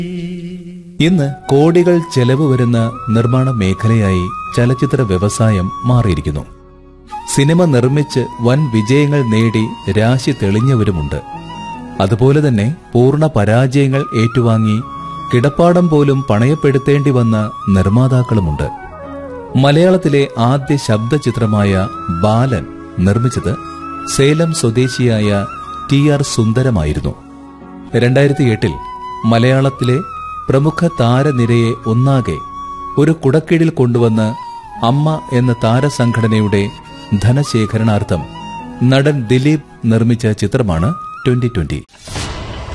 ഇന്ന് കോടികൾ ചെലവ് വരുന്ന നിർമ്മാണ മേഖലയായി ചലച്ചിത്ര വ്യവസായം മാറിയിരിക്കുന്നു സിനിമ നിർമ്മിച്ച് വൻ വിജയങ്ങൾ നേടി രാശി തെളിഞ്ഞവരുമുണ്ട് അതുപോലെ തന്നെ പൂർണ്ണ പരാജയങ്ങൾ ഏറ്റുവാങ്ങി കിടപ്പാടം പോലും പണയപ്പെടുത്തേണ്ടി വന്ന നിർമ്മാതാക്കളുമുണ്ട് മലയാളത്തിലെ ആദ്യ ശബ്ദചിത്രമായ ബാലൻ നിർമ്മിച്ചത് സേലം സ്വദേശിയായ ടി ആർ സുന്ദരമായിരുന്നു രണ്ടായിരത്തി എട്ടിൽ മലയാളത്തിലെ പ്രമുഖ താരനിരയെ ഒന്നാകെ ഒരു കുടക്കീഴിൽ കൊണ്ടുവന്ന് അമ്മ എന്ന താരസംഘടനയുടെ ധനശേഖരണാർത്ഥം നടൻ ദിലീപ് നിർമ്മിച്ച ചിത്രമാണ് ട്വന്റി ട്വന്റി